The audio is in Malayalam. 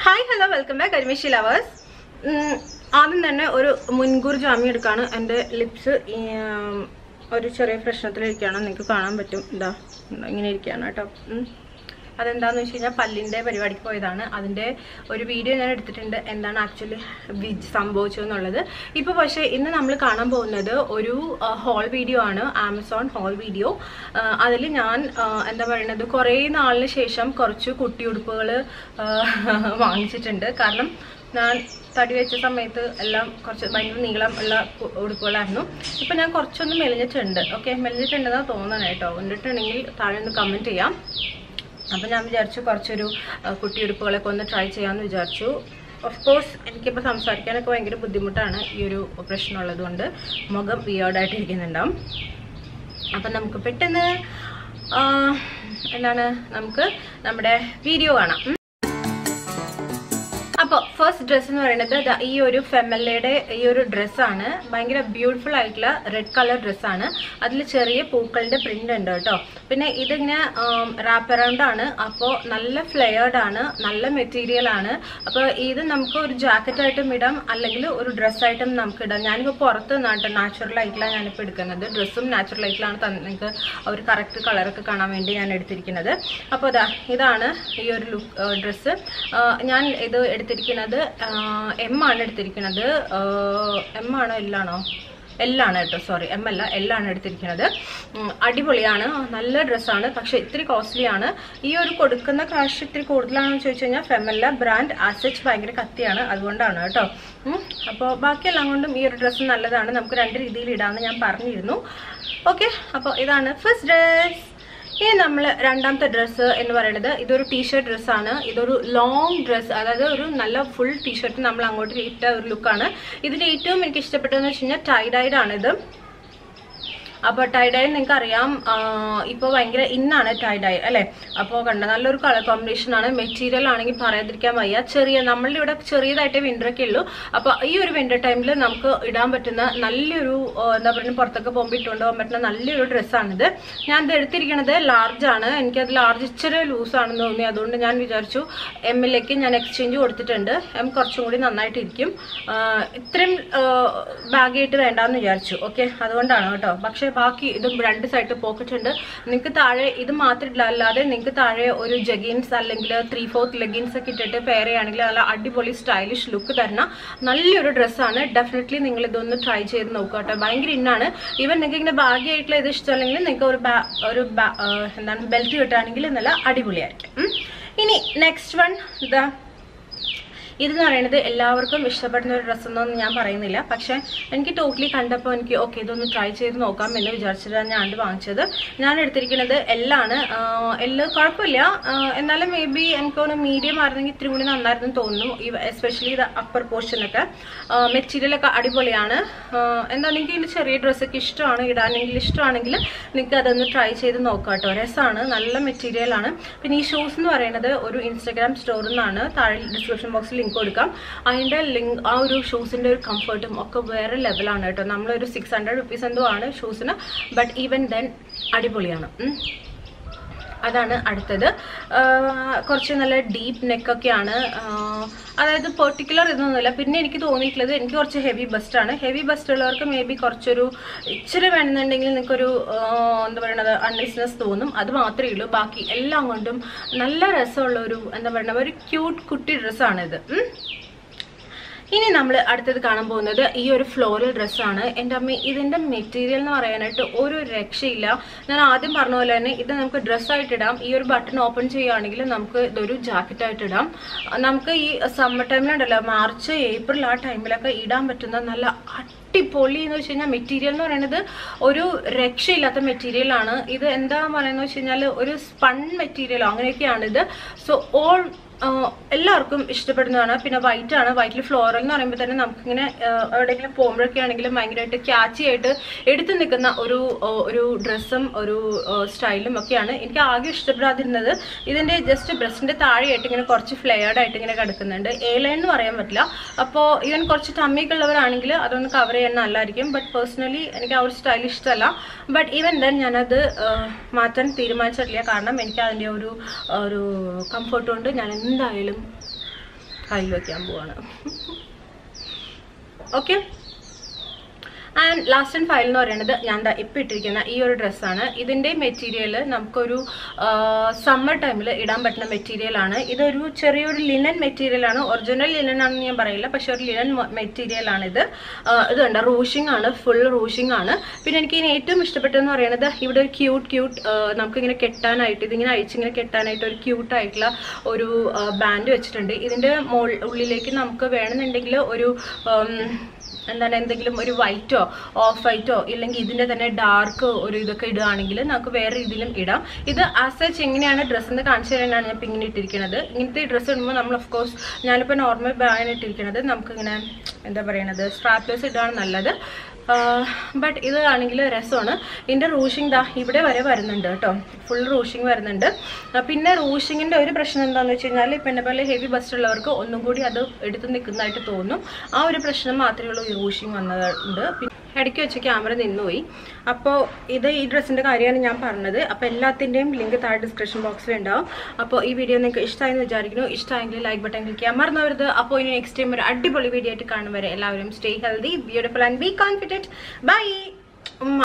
ഹായ് ഹലോ വെൽക്കം ബാക്ക് കരിമിഷി ലവേഴ്സ് ആദ്യം തന്നെ ഒരു മുൻകൂർ ജാമ്യം എടുക്കാണ് എൻ്റെ ലിപ്സ് ഒരു ചെറിയ പ്രശ്നത്തിലിരിക്കുകയാണ് നിങ്ങൾക്ക് കാണാൻ പറ്റും ഇതാ ഇതാ ഇങ്ങനെ ഇരിക്കുകയാണ് കേട്ടോ ഉം. അതെന്താന്ന് വെച്ച് കഴിഞ്ഞാൽ പല്ലിൻ്റെ പരിപാടിക്ക് പോയതാണ് അതിൻ്റെ ഒരു വീഡിയോ ഞാൻ എടുത്തിട്ടുണ്ട് എന്താണ് ആക്ച്വലി സംഭവിച്ചതെന്നുള്ളത് ഇപ്പോൾ പക്ഷേ ഇന്ന് നമ്മൾ കാണാൻ പോകുന്നത് ഒരു ഹോൾ വീഡിയോ ആണ് ആമസോൺ ഹോൾ വീഡിയോ അതിൽ ഞാൻ ആ, എന്താ പറയുന്നത് കുറേ നാളിന് ശേഷം കുറച്ച് കുട്ടിയുടുപ്പുകൾ വാങ്ങിച്ചിട്ടുണ്ട് കാരണം ഞാൻ തടി വെച്ച സമയത്ത് എല്ലാം കുറച്ച് ഭയങ്കര നീളം ഉള്ള കു- ഉടുപ്പുകളായിരുന്നു ഇപ്പം ഞാൻ കുറച്ചൊന്ന് മെലിഞ്ഞിട്ടുണ്ട് ഓക്കെ മെലിഞ്ഞിട്ടുണ്ടെന്നാണ് തോന്നണം കേട്ടോ കണ്ടിട്ടുണ്ടെങ്കിൽ താഴെ ഒന്ന് കമൻറ്റ് ചെയ്യാം അപ്പം ഞാൻ വിചാരിച്ചു കുറച്ചൊരു ആ, കുട്ടിയുടുപ്പുകളൊക്കെ ഒന്ന് ട്രൈ ചെയ്യാമെന്ന് വിചാരിച്ചു ഓഫ് കോഴ്സ് എനിക്കിപ്പോൾ സംസാരിക്കാനൊക്കെ ഭയങ്കര ബുദ്ധിമുട്ടാണ് ഈ ഒരു പ്രശ്നമുള്ളത് കൊണ്ട് മുഖം വിയേർഡായിട്ട് ഇരിക്കുന്നുണ്ടാവും അപ്പം നമുക്ക് പെട്ടെന്ന് ആ, എന്താണ് നമുക്ക് നമ്മുടെ വീഡിയോ കാണാം ഉം. അപ്പോൾ ഫസ്റ്റ് ഡ്രസ്സ് എന്ന് പറയുന്നത് ദാ ഈ ഒരു ഫെമല്ലയുടെ ഈ ഒരു ഡ്രസ്സാണ് ഭയങ്കര ബ്യൂട്ടിഫുൾ ആയിട്ടുള്ള റെഡ് കളർ ഡ്രസ്സാണ് അതിൽ ചെറിയ പൂക്കളുടെ പ്രിന്റ് ഉണ്ട് കേട്ടോ പിന്നെ ഇതിങ്ങനെ റാപ്പ് അറൗണ്ട് ആണ് അപ്പോൾ നല്ല ഫ്ലെയർഡ് ആണ് നല്ല മെറ്റീരിയൽ ആണ് അപ്പോൾ ഇത് നമുക്ക് ഒരു ജാക്കറ്റ് ആയിട്ടും ഇടാം അല്ലെങ്കിൽ ഒരു ഡ്രസ്സായിട്ടും നമുക്ക് ഇടാം ഞാനിപ്പോൾ പുറത്ത് നാട്ട് നാച്ചുറൽ ആയിട്ടുള്ള ഞാനിപ്പോൾ എടുക്കുന്നത് ഡ്രസ്സും നാച്ചുറൽ ആയിട്ടുള്ളതാണ് തന്നെ നിങ്ങൾക്ക് ഒരു കറക്റ്റ് കളറൊക്കെ കാണാൻ വേണ്ടി ഞാൻ എടുത്തിരിക്കുന്നത് അപ്പോൾ ഇതാ ഇതാണ് ഈ ഒരു ലുക്ക് ഡ്രസ്സ് ഞാൻ ഇത് എടുത്തിരിക്കുന്നത് എം ആണ് എടുത്തിരിക്കുന്നത് എം ആണോ എല്ലാണോ എല്ലാണ് കേട്ടോ സോറി എം അല്ല എല്ലാണ് എടുത്തിരിക്കുന്നത് ഉം, അടിപൊളിയാണ് നല്ല ഡ്രസ്സാണ് പക്ഷെ ഇത്തിരി കോസ്റ്റ്ലി ആണ് ഈ ഒരു കൊടുക്കുന്ന കാശ് ഇത്തിരി കൂടുതലാണെന്ന് ചോദിച്ചു കഴിഞ്ഞാൽ ഫെമല്ല ബ്രാൻഡ് ആസച്ച് ഭയങ്കര കത്തിയാണ് അതുകൊണ്ടാണ് കേട്ടോ അപ്പോൾ ബാക്കിയെല്ലാം കൊണ്ടും ഈ ഒരു ഡ്രസ്സ് നല്ലതാണ് നമുക്ക് രണ്ട് രീതിയിൽ ഇടാമെന്ന് ഞാൻ പറഞ്ഞിരുന്നു ഓക്കെ അപ്പോൾ ഇതാണ് ഫസ്റ്റ് ഡ്രസ് ഇനി നമ്മൾ രണ്ടാമത്തെ ഡ്രസ്സ് എന്ന് പറയുന്നത് ഇതൊരു ടീഷർട്ട് ഡ്രസ്സാണ് ഇതൊരു ലോങ് ഡ്രസ്സ് അതായത് ഒരു നല്ല ഫുൾ ടീഷർട്ട് നമ്മൾ അങ്ങോട്ട് ഇട്ട ഒരു ലുക്കാണ് ഇതിന്റെ ഏറ്റവും എനിക്ക് ഇഷ്ടപ്പെട്ടതെന്ന് വെച്ച് കഴിഞ്ഞാൽ ടൈഡൈഡ് ആണ് ഇത് അപ്പോൾ ടൈഡൈ നിങ്ങൾക്ക് അറിയാം ഇപ്പോൾ ഭയങ്കര ഇന്നാണ് ടൈഡൈ അല്ലേ അപ്പോൾ കണ്ട നല്ലൊരു കളർ കോമ്പിനേഷൻ ആണ് മെറ്റീരിയൽ ആണെങ്കിൽ പറയാതിരിക്കാൻ വയ്യ ചെറിയ നമ്മളുടെ ഇവിടെ ചെറിയതായിട്ട് വിൻ്റർ ഒക്കെ ഉള്ളൂ അപ്പോൾ ഈ ഒരു വിൻ്റർ ടൈമിൽ നമുക്ക് ഇടാൻ പറ്റുന്ന നല്ലൊരു ആ, എന്താ പറയുക പുറത്തൊക്കെ പോകുമ്പോൾ ഇട്ടുകൊണ്ട് പോകാൻ പറ്റുന്ന നല്ലൊരു ഡ്രസ്സാണിത് ഞാൻ ഇത് എടുത്തിരിക്കുന്നത് ലാർജ് ആണ് എനിക്കത് ലാർജ് ഇച്ചിരി ലൂസ് ആണെന്ന് തോന്നി അതുകൊണ്ട് ഞാൻ വിചാരിച്ചു എമ്മിലേക്ക് ഞാൻ എക്സ്ചേഞ്ച് കൊടുത്തിട്ടുണ്ട് എം കുറച്ചും കൂടി നന്നായിട്ടിരിക്കും ആ, ഇത്രയും ബാഗായിട്ട് വേണ്ടാന്ന് വിചാരിച്ചു ഓക്കെ അതുകൊണ്ടാണ് കേട്ടോ പക്ഷെ ബാക്കി ഇതും രണ്ട് സൈഡ് പോക്കറ്റ് ഉണ്ട് നിങ്ങൾക്ക് താഴെ ഇത് മാത്രമില്ല അല്ലാതെ നിങ്ങൾക്ക് താഴെ ഒരു ജഗിൻസ് അല്ലെങ്കിൽ ത്രീ ഫോർത്ത് ലെഗിൻസ് ഒക്കെ ഇട്ടിട്ട് പെയർ ചെയ്യുകയാണെങ്കിൽ നല്ല അടിപൊളി സ്റ്റൈലിഷ് ലുക്ക് തരുന്ന നല്ലൊരു ഡ്രസ്സാണ് ഡെഫിനറ്റ്ലി നിങ്ങൾ ഇതൊന്ന് ട്രൈ ചെയ്ത് നോക്കുക കേട്ടോ ഭയങ്കര ഇന്നാണ് ഈവൻ നിങ്ങൾക്ക് ഇങ്ങനെ ബാഗി ആയിട്ടുള്ള ഇത് ഇഷ്ടമല്ലെങ്കിൽ നിങ്ങൾക്ക് ഒരു ബാ- ഒരു ബാ- ആ, എന്താണ് ബെൽറ്റ് കിട്ടുകയാണെങ്കിൽ നല്ല അടിപൊളിയായിരിക്കും ഉം. ഇനി നെക്സ്റ്റ് വൺ ഇതാ ഇതെന്ന് പറയുന്നത് എല്ലാവർക്കും ഇഷ്ടപ്പെടുന്ന ഒരു ഡ്രസ്സ് എന്നൊന്നും ഞാൻ പറയുന്നില്ല പക്ഷെ എനിക്ക് ടോട്ടലി കണ്ടപ്പോൾ എനിക്ക് ഓക്കെ ഇതൊന്ന് ട്രൈ ചെയ്ത് നോക്കാം എന്ന് വിചാരിച്ചിട്ടാണ് ഞാൻ ഇത് വാങ്ങിച്ചത് ഞാൻ എടുത്തിരിക്കുന്നത് എല്ലാണ് എല്ലാം കുഴപ്പമില്ല ആഹ് എന്നാലും മേ ബി എനിക്കൊന്ന് മീഡിയം ആയിരുന്നെങ്കിൽ ഇത്തിരി കൂടി നന്നായിരുന്നു തോന്നുന്നു എസ്പെഷ്യലി ഇത് അപ്പർ പോർഷനൊക്കെ മെറ്റീരിയൽ ഒക്കെ അടിപൊളിയാണ് ആഹ് എന്താ നിങ്ങൾക്ക് ഇതിൽ ചെറിയ ഡ്രസ്സൊക്കെ ഇഷ്ടമാണ് ഇടാനെങ്കിൽ ഇഷ്ടമാണെങ്കിൽ നിങ്ങൾക്ക് അതൊന്ന് ട്രൈ ചെയ്ത് നോക്കാം കേട്ടോ രസമാണ് നല്ല മെറ്റീരിയൽ ആണ് പിന്നെ ഈ ഷൂസ് എന്ന് പറയുന്നത് ഒരു ഇൻസ്റ്റാഗ്രാം സ്റ്റോറിൽ നിന്നാണ് താഴെ ഡിസ്ക്രിപ്ഷൻ ബോക്സിൽ ലിങ്ക് കൊടുക്കാം അതിൻ്റെ ലിങ്ക് ആ ഒരു ഷൂസിൻ്റെ ഒരു കംഫർട്ടും ഒക്കെ വേറെ ലെവലാണ് കേട്ടോ നമ്മളൊരു സിക്സ് ഹൺഡ്രഡ് റുപ്പീസ് എന്തോ ആണ് ഷൂസിന് ബട്ട് ഈവൻ ദെൻ അടിപൊളിയാണ് ഉം. അതാണ് അടുത്തത് ആഹ് കുറച്ച് നല്ല ഡീപ്പ് നെക്കൊക്കെയാണ് അതായത് പെർട്ടിക്കുലർ ഇതൊന്നുമില്ല പിന്നെ എനിക്ക് തോന്നിയിട്ടുള്ളത് എനിക്ക് കുറച്ച് ഹെവി ബസ്റ്റ് ആണ് ഹെവി ബസ്റ്റ് ഉള്ളവർക്ക് മേ ബി കുറച്ചൊരു ഇച്ചിരി വേണമെന്നുണ്ടെങ്കിൽ നിങ്ങൾക്കൊരു ആഹ് എന്താ പറയണത് അൺഇസ്നെസ് തോന്നും അത് മാത്രമേ ഉള്ളൂ ബാക്കി എല്ലാം കൊണ്ടും നല്ല രസമുള്ള ഒരു എന്താ പറയുക ഒരു ക്യൂട്ട് കുട്ടി ഡ്രസ്സാണിത് ഉം. ഇനി നമ്മൾ അടുത്തത് കാണാൻ പോകുന്നത് ഈ ഒരു ഫ്ലോറൽ ഡ്രസ്സാണ് എൻ്റെ അമ്മ ഇതിൻ്റെ മെറ്റീരിയൽ എന്ന് പറയാനായിട്ട് ഒരു രക്ഷയില്ല ഞാൻ ആദ്യം പറഞ്ഞ പോലെ തന്നെ ഇത് നമുക്ക് ഡ്രസ്സായിട്ട് ഇടാം ഈ ഒരു ബട്ടൺ ഓപ്പൺ ചെയ്യുകയാണെങ്കിൽ നമുക്ക് ഇതൊരു ജാക്കറ്റായിട്ട് ഇടാം നമുക്ക് ഈ സമ്മർ ടൈമിലുണ്ടല്ലോ മാർച്ച് ഏപ്രിൽ ആ ടൈമിലൊക്കെ ഇടാൻ പറ്റുന്ന നല്ല അടിപൊളി എന്ന് വെച്ച് കഴിഞ്ഞാൽ മെറ്റീരിയൽ എന്ന് പറയുന്നത് ഒരു രക്ഷയില്ലാത്ത മെറ്റീരിയൽ ആണ് ഇത് എന്താ പറയുന്നത് വെച്ച് കഴിഞ്ഞാൽ ഒരു സ്പൺ മെറ്റീരിയലോ അങ്ങനെയൊക്കെയാണ് ഇത് സോ ഓൾ ആഹ് എല്ലാവർക്കും ഇഷ്ടപ്പെടുന്നതാണ് പിന്നെ വൈറ്റ് ആണ് വൈറ്റിൽ ഫ്ലോറൽ എന്ന് പറയുമ്പോൾ തന്നെ നമുക്കിങ്ങനെ ആഹ് എവിടെയെങ്കിലും പോകുമ്പോഴൊക്കെ ആണെങ്കിലും ഭയങ്കരമായിട്ട് ക്യാച്ചി ആയിട്ട് എടുത്തു നിൽക്കുന്ന ഒരു ആഹ് ഒരു ഡ്രസ്സും ഒരു സ്റ്റൈലും ഒക്കെയാണ് എനിക്ക് ആകെ ഇഷ്ടപ്പെടാതിരുന്നത് ഇതിന്റെ ജസ്റ്റ് ബ്രസ്റ്റിന്റെ താഴെയായിട്ട് ഇങ്ങനെ കുറച്ച് ഫ്ലെയർഡ് ആയിട്ട് ഇങ്ങനെ കിടക്കുന്നുണ്ട് എ ലൈൻ എന്ന് പറയാൻ പറ്റില്ല അപ്പോൾ ഈവൻ കുറച്ച് ടമ്മിയൊക്കെ ഉള്ളവരാണെങ്കിൽ അതൊന്ന് കവർ ചെയ്യാൻ നല്ലതായിരിക്കും ബട്ട് പേഴ്സണലി എനിക്ക് ആ ഒരു സ്റ്റൈൽ ഇഷ്ടമല്ല ബട്ട് ഈവൻ ദെൻ ഞാനത് ആഹ് മാറ്റാൻ തീരുമാനിച്ചിട്ടില്ല കാരണം എനിക്ക് അതിൻ്റെ ഒരു ഒരു കംഫർട്ട് കൊണ്ട് ഞാൻ എന്തായാലും കയ്യിൽ വെക്കാൻ പോവാണ് okay and last and final എന്ന് പറയുന്നത് ഞാൻ ദാ ഇപ്പം ഇട്ടിരിക്കുന്ന ഈ ഒരു ഡ്രസ്സാണ് ഇതിൻ്റെ മെറ്റീരിയൽ നമുക്കൊരു സമ്മർ ടൈമിൽ ഇടാൻ പറ്റുന്ന മെറ്റീരിയൽ ആണ് ഇതൊരു ചെറിയൊരു ലിനൻ മെറ്റീരിയൽ ആണ് ഒറിജിനൽ ലിനൻ ആണെന്ന് ഞാൻ പറയില്ല പക്ഷെ ഒരു ലിനൻ മെറ്റീരിയൽ ആണ് ഇത് ആ, ഇത് കണ്ട റൂഷിംഗ് ആണ് ഫുൾ റൂഷിംഗ് ആണ് പിന്നെ എനിക്ക് ഇതിന് ഏറ്റവും ഇഷ്ടപ്പെട്ടതെന്ന് പറയുന്നത് ഇവിടെ ഒരു ക്യൂട്ട് ക്യൂട്ട് നമുക്കിങ്ങനെ കെട്ടാനായിട്ട് ഇതിങ്ങനെ അഴിച്ചിങ്ങനെ കെട്ടാനായിട്ട് ഒരു ക്യൂട്ട് ആയിട്ടുള്ള ഒരു ബാൻഡ് വെച്ചിട്ടുണ്ട് ഇതിൻ്റെ മോൾ ഉള്ളിലേക്ക് നമുക്ക് വേണമെന്നുണ്ടെങ്കിൽ ഒരു ഉം, എന്താണ് എന്തെങ്കിലും ഒരു വൈറ്റോ ഓഫ് വൈറ്റോ ഇല്ലെങ്കിൽ ഇതിന്റെ തന്നെ ഡാർക്ക് ഒരു ഇതൊക്കെ ഇടുകയാണെങ്കിൽ നമുക്ക് വേറെ രീതിയിലും ഇടാം ഇത് ആസ് സച്ച് എങ്ങനെയാണ് ഡ്രസ്സ് എന്ന് കാണിച്ചു തരാനാണ് ഞാൻ ഇപ്പം ഇങ്ങനെ ഇട്ടിരിക്കുന്നത് ഇങ്ങനത്തെ ഡ്രസ്സ് ഇടുമ്പോൾ നമ്മൾ ഓഫ് കോഴ്സ് ഞാനിപ്പോൾ നോർമൽ ബാഗാണ് ഇട്ടിരിക്കുന്നത് നമുക്കിങ്ങനെ എന്താ പറയണത് സ്ട്രാപ്ലേസ് ഇടാണ് നല്ലത് ബട്ട് ഇത് ആണെങ്കിൽ രസമാണ് ഇതിൻ്റെ റൂഷിങ് ദാ ഇവിടെ വരെ വരുന്നുണ്ട് കേട്ടോ ഫുൾ റൂഷിങ് വരുന്നുണ്ട് ആ, പിന്നെ റൂഷിങ്ങിൻ്റെ ഒരു പ്രശ്നം എന്താണെന്ന് വെച്ച് കഴിഞ്ഞാൽ ഇപ്പം എന്നെ പോലെ ഹെവി ബസ്റ്റ് ഉള്ളവർക്ക് ഒന്നും കൂടി അത് എടുത്ത് നിൽക്കുന്നതായിട്ട് തോന്നും ആ ഒരു പ്രശ്നം മാത്രമേ ഉള്ളൂ ഈ റൂഷിങ് വന്നതുണ്ട് പിന്നെ ഇടയ്ക്ക് വെച്ച് ക്യാമറ നിന്നുപോയി അപ്പോൾ ഇത് ഈ ഡ്രസ്സിൻ്റെ കാര്യമാണ് ഞാൻ പറഞ്ഞത് അപ്പോൾ എല്ലാത്തിൻ്റെയും ലിങ്ക് താഴെ ഡിസ്ക്രിപ്ഷൻ ബോക്സിൽ ഉണ്ടാവും അപ്പോൾ ഈ വീഡിയോ നിങ്ങൾക്ക് ഇഷ്ടമായെന്ന് വിചാരിക്കുന്നു ഇഷ്ടമായെങ്കിൽ ലൈക്ക് ബട്ടൺ ക്ലിക്ക് ചെയ്യാൻ മറന്നവരുത് അപ്പോൾ ഇനി നെക്സ്റ്റ് ടൈം ഒരു അടിപൊളി വീഡിയോ ആയിട്ട് കാണും വരെ എല്ലാവരും stay healthy beautiful and be confident by